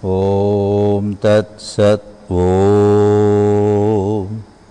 ఓం తత్సత్ ఓం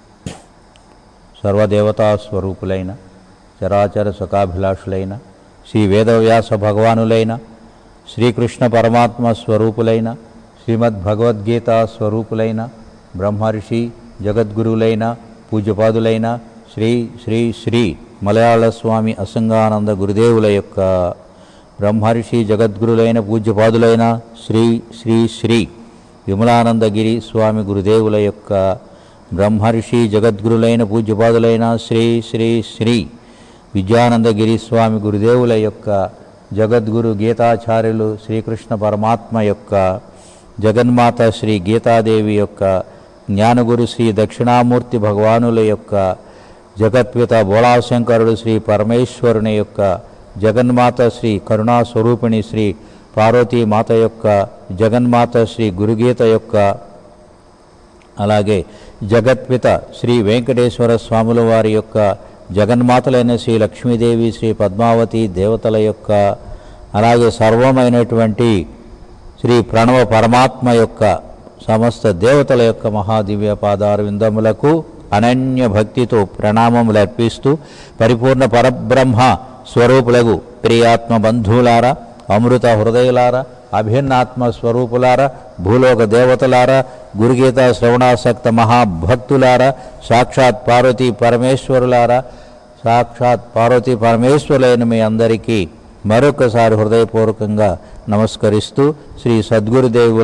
సర్వదేవతా స్వరూపులైన చరాచర సుఖాభిలాషులైన శ్రీ వేదవ్యాస భగవానులైన శ్రీకృష్ణ పరమాత్మ స్వరూపులైన శ్రీమద్ భగవద్గీత స్వరూపులైన బ్రహ్మర్షి జగద్గురువులైన పూజ్యపాదులైన శ్రీ శ్రీ శ్రీ మలయాళ స్వామి అసంగానంద గురుదేవుల యొక్క బ్రహ్మర్షి జగద్గురులైన పూజ్యపాదులైన శ్రీ శ్రీ శ్రీ విమలానందగిరి స్వామి గురుదేవుల యొక్క బ్రహ్మర్షి జగద్గురులైన పూజ్యపాదులైన శ్రీ శ్రీ శ్రీ విద్యానందగిరి స్వామి గురుదేవుల యొక్క జగద్గురు గీతాచార్యులు శ్రీకృష్ణ పరమాత్మ యొక్క జగన్మాత శ్రీ గీతాదేవి యొక్క జ్ఞానగురు శ్రీ దక్షిణామూర్తి భగవానుల యొక్క జగత్పిత బోళాశంకరుడు శ్రీ పరమేశ్వరుని యొక్క జగన్మాత శ్రీ కరుణాస్వరూపిణి శ్రీ పార్వతీమాత యొక్క జగన్మాత శ్రీ గురుగీత యొక్క అలాగే జగత్పిత శ్రీ వెంకటేశ్వర స్వాముల వారి యొక్క జగన్మాతలైన శ్రీ లక్ష్మీదేవి శ్రీ పద్మావతి దేవతల యొక్క అలాగే సర్వమైనటువంటి శ్రీ ప్రణవ పరమాత్మ యొక్క సమస్త దేవతల యొక్క మహాదివ్య పాదార విందములకు అనన్య భక్తితో ప్రణామములు అర్పిస్తూ పరిపూర్ణ పరబ్రహ్మ స్వరూపులకు ప్రియాత్మ బంధువులారా అమృత హృదయులారా అభిన్నాత్మ స్వరూపులారా భూలోక దేవతలారా గురుగీత శ్రవణాసక్త మహాభక్తులారా సాక్షాత్ పార్వతీ పరమేశ్వరులారా సాక్షాత్ పార్వతీ పరమేశ్వరులైన మీ అందరికీ మరొకసారి హృదయపూర్వకంగా నమస్కరిస్తూ శ్రీ సద్గురుదేవుల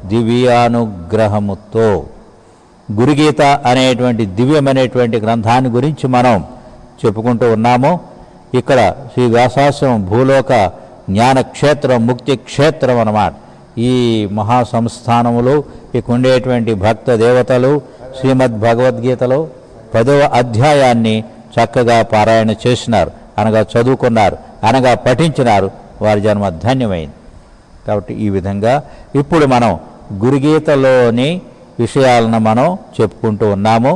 దివ్యానుగ్రహముతో గురుగీత అనేటువంటి దివ్యమైనటువంటి గ్రంథాన్ని గురించి మనం చెప్పుకుంటూ ఉన్నాము ఇక్కడ శ్రీ వ్యాసాశ్రమం భూలోక జ్ఞాన క్షేత్రం ముక్తి క్షేత్రం అన్నమాట ఈ మహా సంస్థానములో ఇక ఉండేటువంటి భక్త దేవతలు శ్రీమద్ భగవద్గీతలో పదవ అధ్యాయాన్ని చక్కగా పారాయణ చేసినారు అనగా చదువుకున్నారు అనగా పఠించినారు వారి జన్మ ధన్యమైంది కాబట్టి ఈ విధంగా ఇప్పుడు మనం గురుగీతలోని విషయాలను మనం చెప్పుకుంటూ ఉన్నాము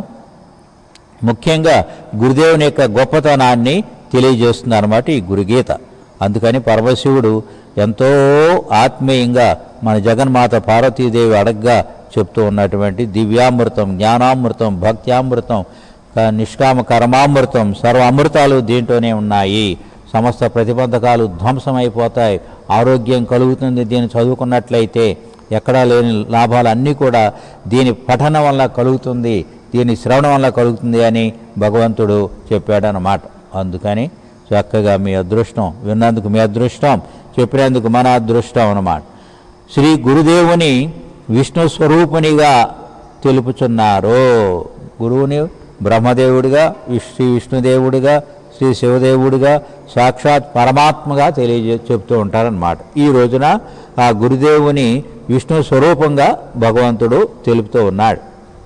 ముఖ్యంగా గురుదేవుని యొక్క గొప్పతనాన్ని తెలియజేస్తుంది అనమాట ఈ గురుగీత అందుకని పరమశివుడు ఎంతో ఆత్మీయంగా మన జగన్మాత పార్వతీదేవి అడగ్గా చెప్తూ ఉన్నటువంటి దివ్యామృతం జ్ఞానామృతం భక్త్యామృతం క- నిష్కామ కర్మామృతం సర్వ అమృతాలు దీంట్లోనే ఉన్నాయి సమస్త ప్రతిబంధకాలు ధ్వంసమైపోతాయి ఆరోగ్యం కలుగుతుంది దీన్ని చదువుకున్నట్లయితే ఎక్కడా లేని లాభాలు అన్నీ కూడా దీని పఠనం వల్ల కలుగుతుంది దీని శ్రవణం వల్ల కలుగుతుంది అని భగవంతుడు చెప్పాడనమాట అందుకని చక్కగా మీ అదృష్టం విన్నందుకు మీ అదృష్టం చెప్పినందుకు మన అదృష్టం అన్నమాట శ్రీ గురుదేవుని విష్ణు స్వరూపునిగా తెలుపుచున్నారు గురువుని బ్రహ్మదేవుడిగా విష్- శ్రీ విష్ణుదేవుడిగా శ్రీ శివదేవుడిగా సాక్షాత్ పరమాత్మగా తెలియజే చెప్తూ ఉంటారనమాట ఈ రోజున ఆ గురుదేవుని విష్ణు స్వరూపంగా భగవంతుడు తెలుపుతూ ఉన్నాడు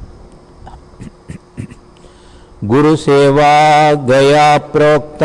గురు సేవా గయా ప్రోక్త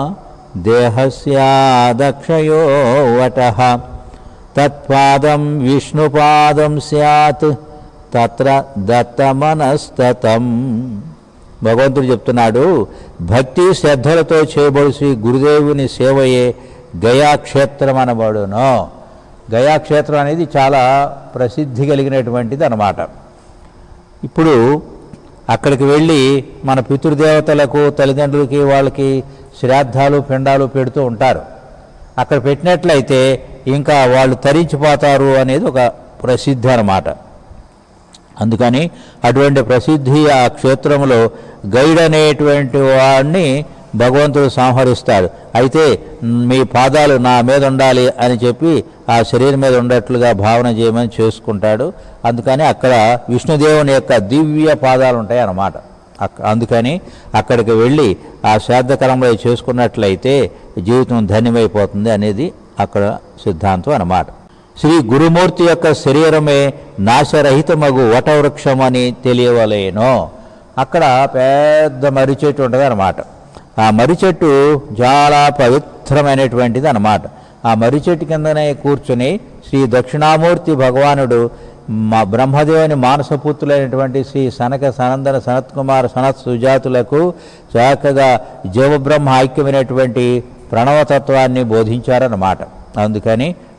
దేహస్యాదక్షయో వట తత్పాదం విష్ణుపాదం స్యాత్ తత్ర దత్తమనస్తతం భగవంతుడు చెప్తున్నాడు భక్తి శ్రద్ధలతో చేయబడు శ్రీ గురుదేవుని సేవయే గయాక్షేత్రం అనబడును గయాక్షేత్రం అనేది చాలా ప్రసిద్ధి కలిగినటువంటిది అన్నమాట ఇప్పుడు అక్కడికి వెళ్ళి మన పితృదేవతలకు తల్లిదండ్రులకి వాళ్ళకి శ్రాద్ధాలు పిండాలు పెడుతూ ఉంటారు అక్కడ పెట్టినట్లయితే ఇంకా వాళ్ళు తరించిపోతారు అనేది ఒక ప్రసిద్ధి అన్నమాట అందుకని అటువంటి ప్రసిద్ధి ఆ క్షేత్రంలో గైడ్ అనేటువంటి వాడిని భగవంతుడు సంహరిస్తాడు అయితే మీ పాదాలు నా మీద ఉండాలి అని చెప్పి ఆ శరీరం మీద ఉండేట్లుగా భావన చేయమని చేసుకుంటాడు అందుకని అక్కడ విష్ణుదేవుని యొక్క దివ్య పాదాలు ఉంటాయి అన్నమాట అక్క- అందుకని అక్కడికి వెళ్ళి ఆ శ్రాద్ధకరంలో చేసుకున్నట్లయితే జీవితం ధన్యమైపోతుంది అనేది అక్కడ సిద్ధాంతం అన్నమాట శ్రీ గురుమూర్తి యొక్క శరీరమే నాశరహితమగు వటవృక్షం అని తెలియవలేను అక్కడ పెద్ద మర్రి చెట్టు ఉంటుంది అనమాట ఆ మర్రి చెట్టు చాలా పవిత్రమైనటువంటిది అనమాట ఆ మర్రి చెట్టు కిందనే కూర్చుని శ్రీ దక్షిణామూర్తి భగవానుడు మా బ్రహ్మదేవుని మానసపుత్రులైనటువంటి శ్రీ సనక సనందన సనత్ కుమార్ సనత్ సుజాతులకు చక్కగా జీవబ్రహ్మ ఐక్యమైనటువంటి ప్రణవతత్వాన్ని బోధించారన్నమాట అందుకని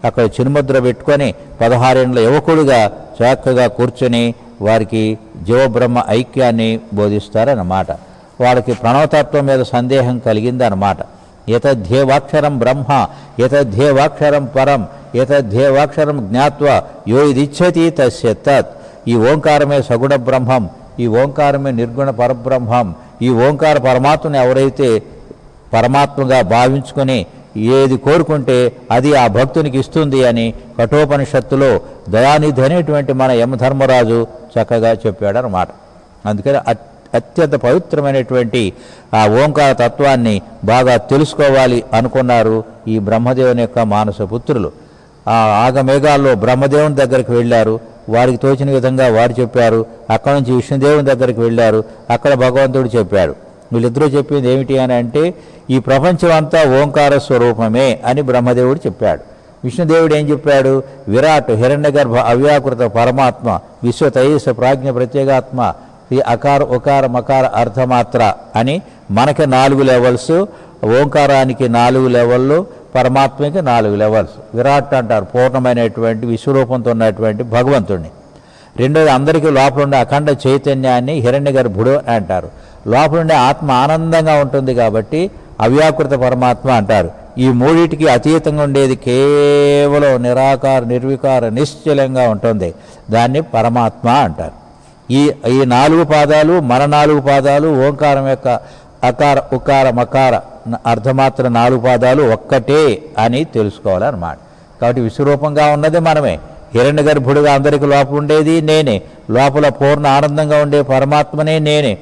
అక్కడ చిరుముద్ర పెట్టుకొని పదహారేండ్ల యువకుడుగా చక్కగా కూర్చొని వారికి జీవబ్రహ్మ ఐక్యాన్ని బోధిస్తారన్నమాట వాళ్ళకి ప్రణవతత్వం మీద సందేహం కలిగిందన్నమాట యతధ్యేవాక్షరం బ్రహ్మ యతధ్యేవాక్షరం పరం యతధ్యేవాక్షరం జ్ఞాత్వా యో ఇదిచ్చతి తస్య తత్ ఈ ఓంకారమే సగుణ బ్రహ్మం ఈ ఓంకారమే నిర్గుణ పరబ్రహ్మం ఈ ఓంకార పరమాత్మను ఎవరైతే పరమాత్మగా భావించుకొని ఏది కోరుకుంటే అది ఆ భక్తునికి ఇస్తుంది అని కఠోపనిషత్తులో దయానిధి అనేటువంటి మన యమధర్మరాజు చక్కగా చెప్పాడనమాట అందుకని అత్- అత్యంత పవిత్రమైనటువంటి ఆ ఓంకార తత్వాన్ని బాగా తెలుసుకోవాలి అనుకున్నారు ఈ బ్రహ్మదేవుని యొక్క మానస పుత్రులు ఆ ఆగమేఘాల్లో బ్రహ్మదేవుని దగ్గరికి వెళ్ళారు వారికి తోచిన విధంగా వారు చెప్పారు అక్కడ నుంచి విష్ణుదేవుని దగ్గరికి వెళ్ళారు అక్కడ భగవంతుడు చెప్పాడు వీళ్ళిద్దరూ చెప్పింది ఏమిటి అని అంటే ఈ ప్రపంచం అంతా ఓంకార స్వరూపమే అని బ్రహ్మదేవుడు చెప్పాడు విష్ణుదేవుడు ఏం చెప్పాడు విరాట్ హిరణ్యగర్భ అవ్యాకృత పరమాత్మ విశ్వతైస ప్రాజ్ఞ ప్రత్యేగాత్మ ఈ అకార ఉకార మకార అర్థమాత్ర అని మనకి నాలుగు లెవెల్స్ ఓంకారానికి నాలుగు లెవెళ్ళు పరమాత్మకి నాలుగు లెవెల్స్ విరాట్ అంటారు పూర్ణమైనటువంటి విశ్వరూపంతో ఉన్నటువంటి భగవంతుడిని రెండోది అందరికీ లోపల ఉండే అఖండ చైతన్యాన్ని హిరణ్య గర్భుడు అంటారు లోపల ఉండే ఆత్మ ఆనందంగా ఉంటుంది కాబట్టి అవ్యాకృత పరమాత్మ అంటారు ఈ మూడిటికి అతీతంగా ఉండేది కేవలం నిరాకార నిర్వికార నిశ్చలంగా ఉంటుంది దాన్ని పరమాత్మ అంటారు ఈ ఈ నాలుగు పాదాలు మన నాలుగు పాదాలు ఓంకారం యొక్క అకార ఉకార మకార న- అర్ధమాత్ర నాలుగు పాదాలు ఒక్కటే అని తెలుసుకోవాలన్నమాట కాబట్టి విశ్వరూపంగా ఉన్నది మనమే హిరణ్య గర్భుడుగా అందరికి లోపల ఉండేది నేనే లోపల పూర్ణ ఆనందంగా ఉండే పరమాత్మనే నేనే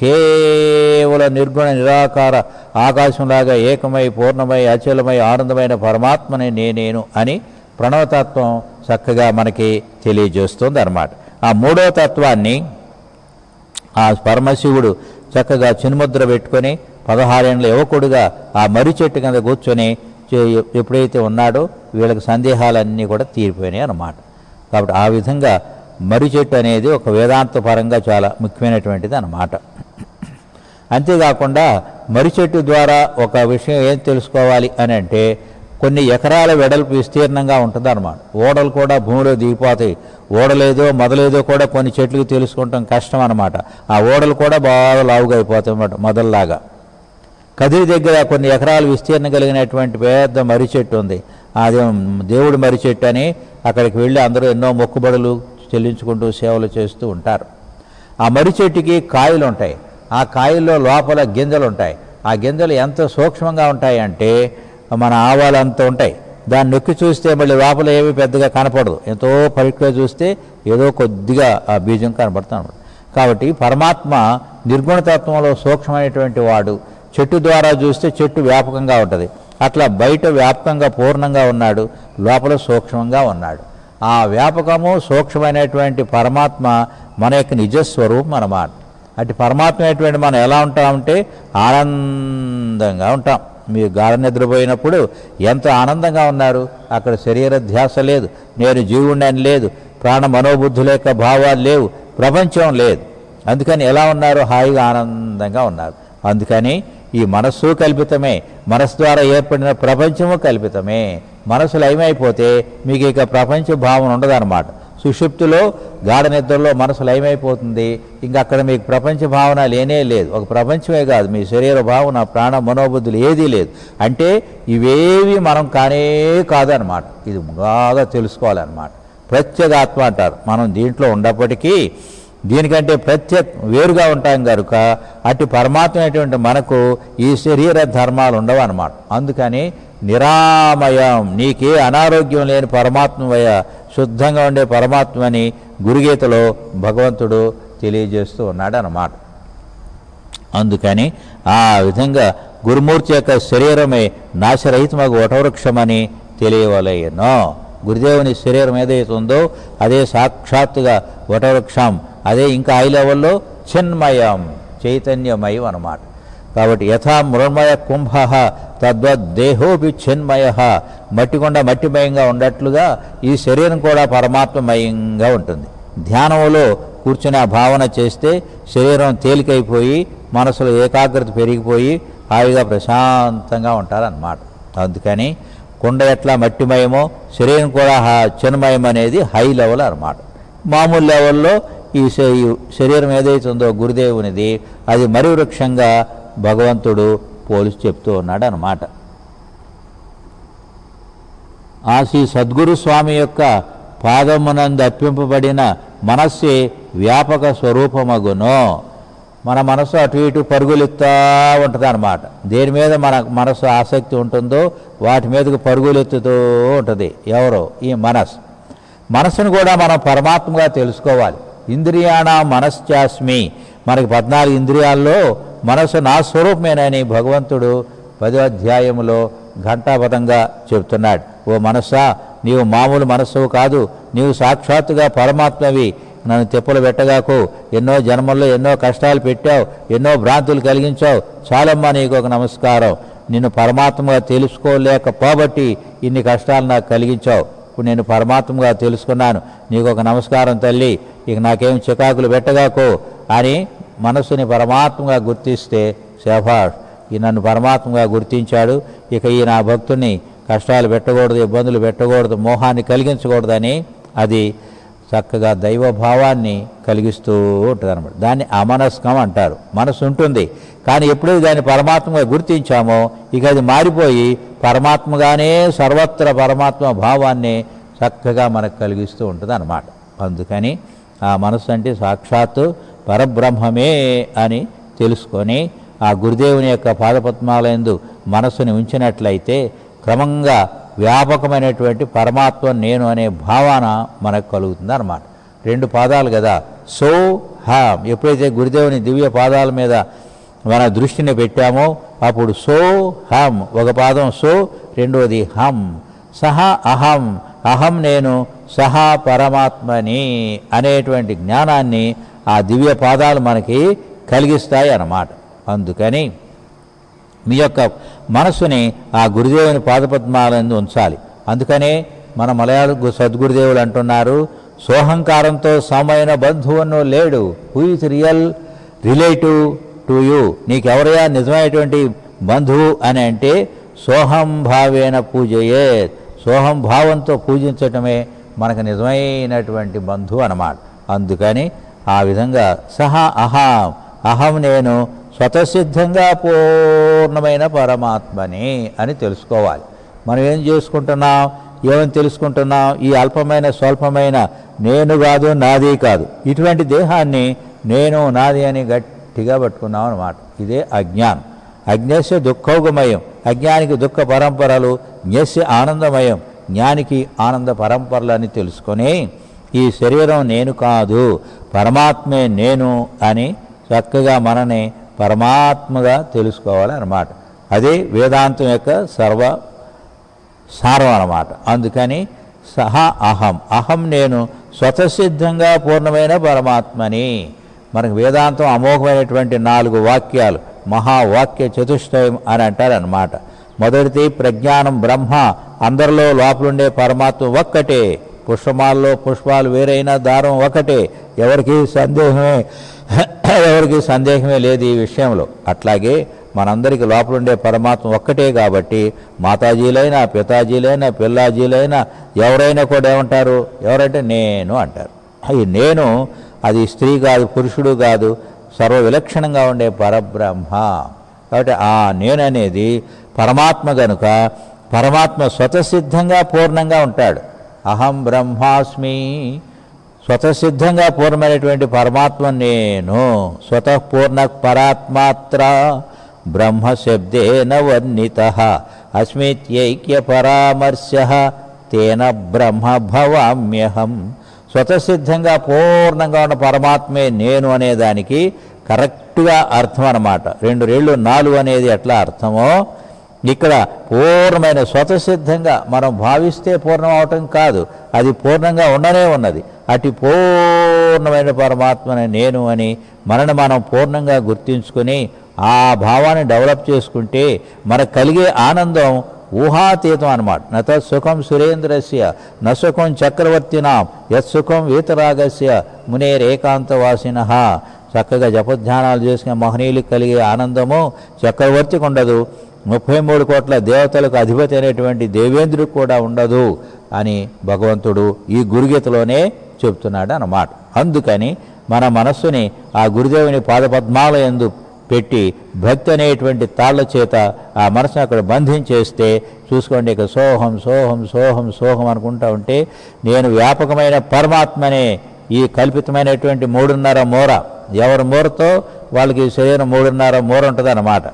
కేవల నిర్గుణ నిరాకార ఆకాశంలాగా ఏకమై పూర్ణమై అచలమై ఆనందమైన పరమాత్మనే నేనేను అని ప్రణవతత్వం చక్కగా మనకి తెలియజేస్తుంది అనమాట ఆ మూడో తత్వాన్ని ఆ పరమశివుడు చక్కగా చిన్ముద్ర పెట్టుకొని పదహారేండ్ల యువకుడుగా ఆ మర్రి చెట్టు కింద కూర్చొని చే- ఎప్పుడైతే ఉన్నాడో వీళ్ళకి సందేహాలన్నీ కూడా తీరిపోయినాయి అన్నమాట కాబట్టి ఆ విధంగా మర్రి చెట్టు అనేది ఒక వేదాంత పరంగా చాలా ముఖ్యమైనటువంటిది అన్నమాట అంతేకాకుండా మర్రి చెట్టు ద్వారా ఒక విషయం ఏం తెలుసుకోవాలి అని అంటే కొన్ని ఎకరాల వెడల్పు విస్తీర్ణంగా ఉంటుంది అనమాట ఓడలు కూడా భూమిలో దిగిపోతాయి ఓడలేదో మొదలేదో కూడా కొన్ని చెట్లకు తెలుసుకుంటాం కష్టం అనమాట ఆ ఓడలు కూడా బాగా లావుగా అయిపోతాయి అన్నమాట మొదల్లాగా కదిరి దగ్గర కొన్ని ఎకరాలు విస్తీర్ణం కలిగినటువంటి పెద్ద మర్రి చెట్టు ఉంది అది దేవుడి మర్రి చెట్టు అని అక్కడికి వెళ్ళి అందరూ ఎన్నో మొక్కుబడులు చెల్లించుకుంటూ సేవలు చేస్తూ ఉంటారు ఆ మర్రి చెట్టుకి కాయలు ఉంటాయి ఆ కాయల్లో లోపల గింజలు ఉంటాయి ఆ గింజలు ఎంత సూక్ష్మంగా ఉంటాయి అంటే మన ఆవాలు అంత ఉంటాయి దాన్ని నొక్కి చూస్తే మళ్ళీ లోపల ఏమీ పెద్దగా కనపడదు ఎంతో పరీక్షగా చూస్తే ఏదో కొద్దిగా ఆ బీజం కనపడుతుంది అన్నమాట కాబట్టి పరమాత్మ నిర్గుణతత్వంలో సూక్ష్మమైనటువంటి వాడు చెట్టు ద్వారా చూస్తే చెట్టు వ్యాపకంగా ఉంటుంది అట్లా బయట వ్యాపకంగా పూర్ణంగా ఉన్నాడు లోపల సూక్ష్మంగా ఉన్నాడు ఆ వ్యాపకము సూక్ష్మమైనటువంటి పరమాత్మ మన యొక్క నిజస్వరూపం అన్నమాట అటు పరమాత్మ అయినటువంటి మనం ఎలా ఉంటామంటే ఆనందంగా ఉంటాం మీరు గాఢ నిద్రపోయినప్పుడు ఎంత ఆనందంగా ఉన్నారు అక్కడ శరీర ధ్యాస లేదు నేను జీవుణ్ణి అని లేదు ప్రాణ మనోబుద్ధుల యొక్క భావాలు లేవు ప్రపంచం లేదు అందుకని ఎలా ఉన్నారు హాయిగా ఆనందంగా ఉన్నారు అందుకని ఈ మనస్సు కల్పితమే మనస్సు ద్వారా ఏర్పడిన ప్రపంచము కల్పితమే మనసు లయమైపోతే మీకు ఇక ప్రపంచ భావన ఉండదన్నమాట సుషుప్తిలో గాఢ నిద్రలో మనసు లయమైపోతుంది ఇంకా అక్కడ మీకు ప్రపంచ భావన లేనే లేదు ఒక ప్రపంచమే కాదు మీ శరీర భావన ప్రాణ మనోబుద్ధులు ఏదీ లేదు అంటే ఇవేవి మనం కానే కాదనమాట ఇది బాగా తెలుసుకోవాలన్నమాట ప్రత్యేగాత్మ అంటారు మనం దీంట్లో ఉన్నప్పటికీ దీనికంటే ప్రత్యేక వేరుగా ఉంటాం కనుక అటు పరమాత్మ అయినటువంటి మనకు ఈ శరీర ధర్మాలు ఉండవు అన్నమాట అందుకని నిరామయం నీకే అనారోగ్యం లేని పరమాత్మవయ శుద్ధంగా ఉండే పరమాత్మని గురుగీతలో భగవంతుడు తెలియజేస్తూ ఉన్నాడు అన్నమాట అందుకని ఆ విధంగా గురుమూర్తి యొక్క శరీరమే నాశరహితమగు వటవృక్షమని తెలియవలయనో గురుదేవుని శరీరం ఏదైతే ఉందో అదే సాక్షాత్తుగా వటవృక్షం అదే ఇంకా ఐ లెవెల్లో చిన్మయం చైతన్యమయం అన్నమాట కాబట్టి యథా మృణ్మయ కుంభ తద్వద్దేహోపి చిన్మయ మట్టికొండ మట్టిమయంగా ఉన్నట్లుగా ఈ శరీరం కూడా పరమాత్మమయంగా ఉంటుంది ధ్యానంలో కూర్చుని ఆ భావన చేస్తే శరీరం తేలికైపోయి మనసులో ఏకాగ్రత పెరిగిపోయి హాయిగా ప్రశాంతంగా ఉంటారన్నమాట అందుకని కుండ ఎట్లా మట్టిమయమో శరీరం కూడా హ- చిన్మయం అనేది హై లెవెల్ అన్నమాట మామూలు లెవెల్లో ఈ శ- ఈ శరీరం ఏదైతే ఉందో గురుదేవునిది అది మరి వృక్షంగా భగవంతుడు పోలిసి చెప్తూ ఉన్నాడు అన్నమాట ఆ శ్రీ సద్గురు స్వామి యొక్క పాదమునందు అర్పింపబడిన మనస్సే వ్యాపక స్వరూపమగును మన మనసు అటు ఇటు పరుగులెత్తా ఉంటుంది అనమాట దేని మీద మన మనసు ఆసక్తి ఉంటుందో వాటి మీదకి పరుగులెత్తుతూ ఉంటుంది ఎవరో ఈ మనస్ మనసును కూడా మనం పరమాత్మగా తెలుసుకోవాలి ఇంద్రియాణ మనశ్చాస్మి మనకి పద్నాలుగు ఇంద్రియాల్లో మనసు నా స్వరూపమేనని భగవంతుడు పదో అధ్యాయములో ఘంటాపథంగా చెబుతున్నాడు ఓ మనస్సా నీవు మామూలు మనస్సువు కాదు నీవు సాక్షాత్తుగా పరమాత్మవి నన్ను తిప్పలు పెట్టగాకు ఎన్నో జన్మల్లో ఎన్నో కష్టాలు పెట్టావు ఎన్నో భ్రాంతులు కలిగించావు చాలమ్మా నీకు ఒక నమస్కారం నిన్ను పరమాత్మగా తెలుసుకోలేకపోబట్టి ఇన్ని కష్టాలు నాకు కలిగించావు ఇప్పుడు నేను పరమాత్మగా తెలుసుకున్నాను నీకు ఒక నమస్కారం తల్లి ఇక నాకేం చికాకులు పెట్టగాకు అని మనస్సుని పరమాత్మగా గుర్తిస్తే శభాష్ ఈ నన్ను పరమాత్మగా గుర్తించాడు ఇక ఈ నా భక్తుని కష్టాలు పెట్టకూడదు ఇబ్బందులు పెట్టకూడదు మోహాన్ని కలిగించకూడదని అది చక్కగా దైవభావాన్ని కలిగిస్తూ ఉంటుంది అనమాట దాన్ని అమనస్కం అంటారు మనసు ఉంటుంది కానీ ఎప్పుడైతే దాన్ని పరమాత్మగా గుర్తించామో ఇక అది మారిపోయి పరమాత్మగానే సర్వత్ర పరమాత్మ భావాన్ని చక్కగా మనకు కలిగిస్తూ ఉంటుంది అనమాట అందుకని ఆ మనస్సు అంటే సాక్షాత్తు పరబ్రహ్మమే అని తెలుసుకొని ఆ గురుదేవుని యొక్క పాదపద్మాలందు మనస్సుని ఉంచినట్లయితే క్రమంగా వ్యాపకమైనటువంటి పరమాత్మ నేను అనే భావన మనకు కలుగుతుంది అనమాట రెండు పాదాలు కదా సో హాం ఎప్పుడైతే గురుదేవుని దివ్య పాదాల మీద మన దృష్టిని పెట్టామో అప్పుడు సో హం ఒక పాదం సో రెండోది హం సహా అహం అహం నేను సహా పరమాత్మని అనేటువంటి జ్ఞానాన్ని ఆ దివ్య పాదాలు మనకి కలిగిస్తాయి అన్నమాట అందుకని మీ యొక్క మనస్సుని ఆ గురుదేవుని పాదపద్మాలందు ఉంచాలి అందుకనే మన మలయాళ గు- సద్గురుదేవులు అంటున్నారు సోహంకారంతో సమమైన బంధువును లేడు who is real relative to you నీకెవరయ్యా నిజమైనటువంటి బంధువు అని అంటే సోహం భావేన పూజయే సోహం భావంతో పూజించటమే మనకు నిజమైనటువంటి బంధువు అన్నమాట అందుకని ఆ విధంగా సహా అహం అహం నేను స్వతసిద్ధంగా పూర్ణమైన పరమాత్మని అని తెలుసుకోవాలి మనం ఏం చేసుకుంటున్నాం ఏమని తెలుసుకుంటున్నాం ఈ అల్పమైన స్వల్పమైన నేను కాదు నాది కాదు ఇటువంటి దేహాన్ని నేను నాది అని గట్టిగా పట్టుకున్నాం అనమాట ఇదే అజ్ఞానం అజ్ఞస్య దుఃఖోగమయం అజ్ఞానికి దుఃఖ పరంపరలు జ్ఞస్య ఆనందమయం జ్ఞానికి ఆనంద పరంపరలు అని తెలుసుకొని ఈ శరీరం నేను కాదు పరమాత్మే నేను అని చక్కగా మనని పరమాత్మగా తెలుసుకోవాలి అన్నమాట అదే వేదాంతం యొక్క సర్వ సారం అన్నమాట అందుకని సహా అహం అహం నేను స్వతసిద్ధంగా పూర్ణమైన పరమాత్మని మనకు వేదాంతం అమోఘమైనటువంటి నాలుగు వాక్యాలు మహావాక్య చతుష్టయం అని అంటారు అన్నమాట మొదటిది ప్రజ్ఞానం బ్రహ్మ అందరిలో లోపలుండే పరమాత్మ ఒక్కటే పుష్పమాల్లో పుష్పాలు వేరైనా దారం ఒకటే ఎవరికి సందేహమే ఎవరికి సందేహమే లేదు ఈ విషయంలో అట్లాగే మనందరికి లోపలుండే పరమాత్మ ఒక్కటే కాబట్టి మాతాజీలైనా పితాజీలైనా పిల్లాజీలైనా ఎవరైనా కూడా ఏమంటారు ఎవరంటే నేను అంటారు ఈ నేను అది స్త్రీ కాదు పురుషుడు కాదు సర్వ విలక్షణంగా ఉండే పరబ్రహ్మ కాబట్టి ఆ నేను అనేది పరమాత్మ గనుక పరమాత్మ స్వతసిద్ధంగా పూర్ణంగా ఉంటాడు అహం బ్రహ్మాస్మి స్వతసిద్ధంగా పూర్ణమైనటువంటి పరమాత్మ నేను స్వతః పూర్ణ పరాత్మాత్ర బ్రహ్మశబ్దేన వర్ణిత అస్మిత్యైక్య పరామర్శ తేన బ్రహ్మ భవామ్యహం స్వతసిద్ధంగా పూర్ణంగా ఉన్న పరమాత్మే నేను అనేదానికి కరెక్ట్గా అర్థం అన్నమాట రెండు రెళ్ళు నాలుగు అనేది ఎట్లా అర్థమో ఇక్కడ పూర్ణమైన స్వతసిద్ధంగా మనం భావిస్తే పూర్ణం అవటం కాదు అది పూర్ణంగా ఉండనే ఉన్నది అటు పూర్ణమైన పరమాత్మని నేను అని మనని మనం పూర్ణంగా గుర్తించుకొని ఆ భావాన్ని డెవలప్ చేసుకుంటే మనకు కలిగే ఆనందం ఊహాతీతం అనమాట నత సుఖం సురేంద్రస్య న సుఖం చక్రవర్తినాం యత్సుఖం వీతరాగస్య మునేరేకాంతవాసిన చక్కగా జపధ్యానాలు చేసుకునే మహనీయులకు కలిగే ఆనందము చక్రవర్తికి ఉండదు ముప్పై మూడు కోట్ల దేవతలకు అధిపతి అయినటువంటి దేవేంద్రుడు కూడా ఉండదు అని భగవంతుడు ఈ గురుగీతలోనే చెప్తున్నాడు అన్నమాట అందుకని మన మనస్సుని ఆ గురుదేవుని పాదపద్మాల ఎందు పెట్టి భక్తి అనేటువంటి తాళ్ల చేత ఆ మనసును అక్కడ బంధించేస్తే చూసుకోండి ఇక సోహం సోహం సోహం సోహం అనుకుంటా ఉంటే నేను వ్యాపకమైన పరమాత్మనే ఈ కల్పితమైనటువంటి మూడున్నర మూర ఎవరి మూరతో వాళ్ళకి ఈ శరీరం మూడున్నర మూర ఉంటుంది అన్నమాట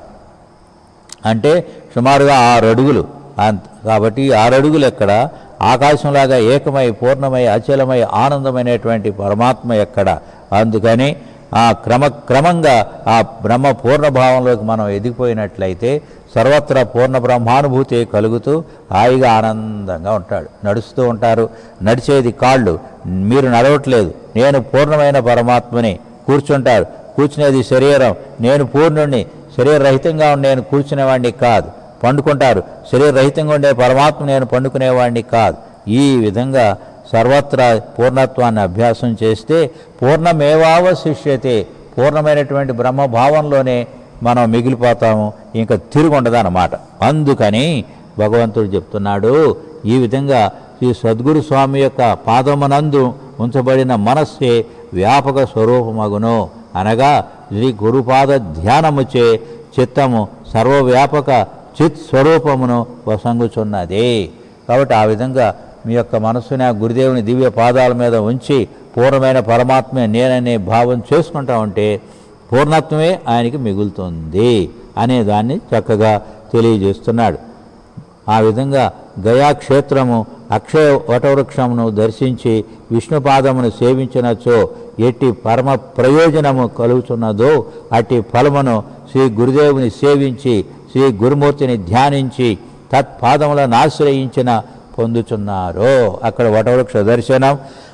అంటే సుమారుగా ఆరు అడుగులు అంత కాబట్టి ఈ ఆరు అడుగులు ఎక్కడ ఆకాశంలాగా ఏకమై పూర్ణమై అచలమై ఆనందమైనటువంటి పరమాత్మ ఎక్కడ అందుకని ఆ క్రమ క్రమంగా ఆ బ్రహ్మ పూర్ణభావంలోకి మనం ఎదిగిపోయినట్లయితే సర్వత్రా పూర్ణ బ్రహ్మానుభూతి కలుగుతూ హాయిగా ఆనందంగా ఉంటాడు నడుస్తూ ఉంటారు నడిచేది కాళ్ళు మీరు నడవట్లేదు నేను పూర్ణమైన పరమాత్మని కూర్చుంటారు కూర్చునేది శరీరం నేను పూర్ణుణ్ణి శరీరరహితంగా ఉండి నేను కూర్చునేవాడిని కాదు పండుకుంటారు శరీరరహితంగా ఉండే పరమాత్మ నేను పండుకునేవాడిని కాదు ఈ విధంగా సర్వత్రా పూర్ణత్వాన్ని అభ్యాసం చేస్తే పూర్ణమేవావశిష్యతే పూర్ణమైనటువంటి బ్రహ్మభావంలోనే మనం మిగిలిపోతాము ఇంకా తిరిగి ఉండదన్నమాట అందుకని భగవంతుడు చెప్తున్నాడు ఈ విధంగా ఈ సద్గురు స్వామి యొక్క పాదమునందు ఉంచబడిన మనస్సే వ్యాపక స్వరూపమగును అనగా శ్రీ గురుపాద ధ్యానముచే చిత్తము సర్వవ్యాపక చిత్ స్వరూపమును వసంగుచున్నది కాబట్టి ఆ విధంగా మీ యొక్క మనస్సుని ఆ గురుదేవుని దివ్య పాదాల మీద ఉంచి పూర్ణమైన పరమాత్మే నేననే భావం చేసుకుంటా ఉంటే పూర్ణత్వమే ఆయనకి మిగులుతుంది అనే దాన్ని చక్కగా తెలియజేస్తున్నాడు ఆ విధంగా గయాక్షేత్రము అక్షయ వటవృక్షమును దర్శించి విష్ణుపాదమును సేవించినచో ఎట్టి పరమ ప్రయోజనము కలుగుతున్నదో అట్టి ఫలమును శ్రీ గురుదేవుని సేవించి శ్రీ గురుమూర్తిని ధ్యానించి తత్పాదములను ఆశ్రయించిన పొందుచున్నారు అక్కడ వటవృక్ష దర్శనం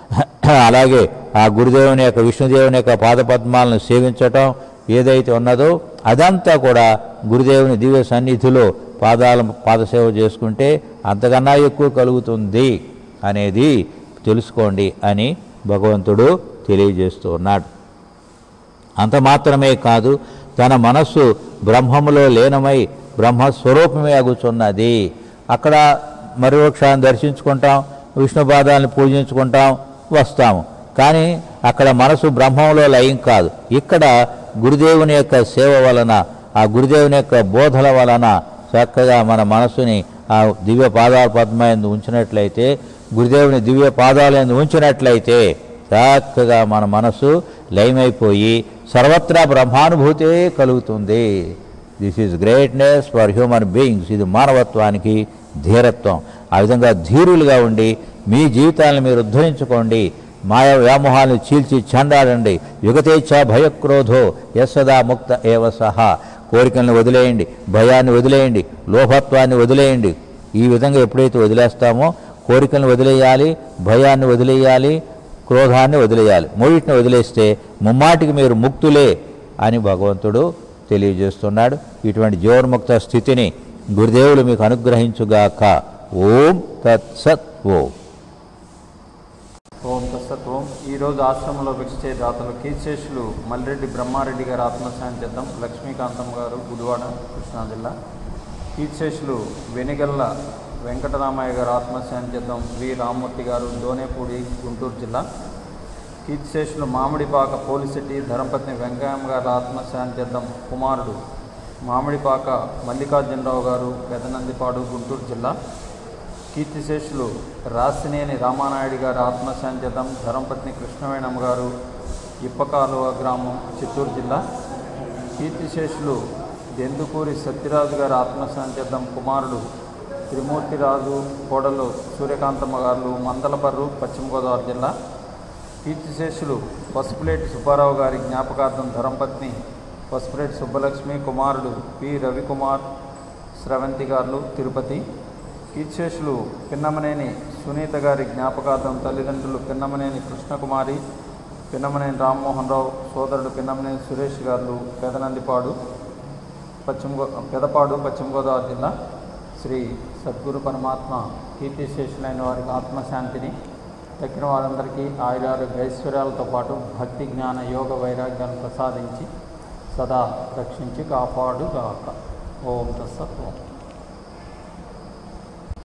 అలాగే ఆ గురుదేవుని యొక్క విష్ణుదేవుని యొక్క పాదపద్మాలను సేవించటం ఏదైతే ఉన్నదో అదంతా కూడా గురుదేవుని దివ్య సన్నిధిలో పాదాల పాదసేవ చేసుకుంటే అంతకన్నా ఎక్కువ కలుగుతుంది అనేది తెలుసుకోండి అని భగవంతుడు తెలియజేస్తూ ఉన్నాడు అంత మాత్రమే కాదు తన మనస్సు బ్రహ్మములో లీనమై బ్రహ్మస్వరూపమే అగుచున్నది అక్కడ మరి వృక్షాన్ని దర్శించుకుంటాం విష్ణుపాదాలను పూజించుకుంటాం వస్తాము కానీ అక్కడ మనసు బ్రహ్మంలో లయం కాదు ఇక్కడ గురుదేవుని యొక్క సేవ వలన ఆ గురుదేవుని యొక్క బోధల వలన చక్కగా మన మనసుని ఆ దివ్య పాదాల పద్మయందు ఉంచినట్లయితే గురుదేవుని దివ్య పాదాలందు ఉంచినట్లయితే చక్కగా మన మనసు లయమైపోయి సర్వత్రా బ్రహ్మానుభూతే కలుగుతుంది this is greatness for human beings ఇది మానవత్వానికి ధీరత్వం ఆ విధంగా ధీరులుగా ఉండి మీ జీవితాలను మీరు ఉద్ధరించుకోండి మాయ వ్యామోహాలను చీల్చి చండాడండి యుగతేచ్ఛ భయక్రోధో యశదా ముక్త ఏవ సహా కోరికలను వదిలేయండి భయాన్ని వదిలేయండి లోభత్వాన్ని వదిలేయండి ఈ విధంగా ఎప్పుడైతే వదిలేస్తామో కోరికలను వదిలేయాలి భయాన్ని వదిలేయాలి క్రోధాన్ని వదిలేయాలి మూడింటిని వదిలేస్తే ముమ్మాటికి మీరు ముక్తులే అని భగవంతుడు తెలియజేస్తున్నాడు ఇటువంటి జీవన్ముక్త స్థితిని గురుదేవులు మీకు అనుగ్రహించుగాక ఓం తత్సత్ ఓం ఓం తత్సత్ ఓం ఈరోజు ఆశ్రమంలో భిక్షే దాతలు కీర్శేషులు మల్రెడ్డి బ్రహ్మారెడ్డి గారు ఆత్మశాంతిద్దాం లక్ష్మీకాంతం గారు గుడివాడ కృష్ణా జిల్లా కీర్శేషులు వెనిగల్ల వెంకటరామయ్య గారు ఆత్మశాంతిద్దాం వి రామ్మూర్తి గారు దోనేపూడి గుంటూరు జిల్లా కీర్తిశేషులు మామిడిపాక పోలిశెట్టి ధరంపత్ని వెంకయ్య గారు ఆత్మశాంతిద్దాం కుమారుడు మామిడిపాక మల్లికార్జునరావు గారు పెదనందిపాడు గుంటూరు జిల్లా కీర్తిశేషులు రాసినేని రామానాయుడు గారు ఆత్మశాంతితం ధరంపత్ని కృష్ణవేణమ్మ గారు ఇప్పకాలువ గ్రామం చిత్తూరు జిల్లా కీర్తిశేషులు దెందుకూరి సత్యరాజు గారు ఆత్మశాంతితం కుమారుడు త్రిమూర్తిరాజు కోడలు సూర్యకాంతమ్మ గారు మందలపర్రు పశ్చిమ గోదావరి జిల్లా కీర్తిశేషులు పసుపులేటి సుబ్బారావు గారి జ్ఞాపకార్థం ధరంపత్ని పసుపులేటి సుబ్బలక్ష్మి కుమారుడు పి రవికుమార్ స్రవంతి గారు తిరుపతి కీర్తిశేషులు పిన్నమనేని సునీత గారి జ్ఞాపకార్థం తల్లిదండ్రులు పిన్నమనేని కృష్ణకుమారి పిన్నమనేని రామ్మోహన్ రావు సోదరుడు పిన్నమనేని సురేష్ గారు పెదనందిపాడు పశ్చిమ గో పెదపాడు పశ్చిమ గోదావరి జిల్లా శ్రీ సద్గురు పరమాత్మ కీర్తిశేషులైన వారికి ఆత్మశాంతిని తక్కిన వారందరికీ ఆయురారోగ్య ఐశ్వర్యాలతో పాటు భక్తి జ్ఞాన యోగ వైరాగ్యాలను ప్రసాదించి సదా రక్షించి కాపాడుగాక ఓం తత్సత్ ఓం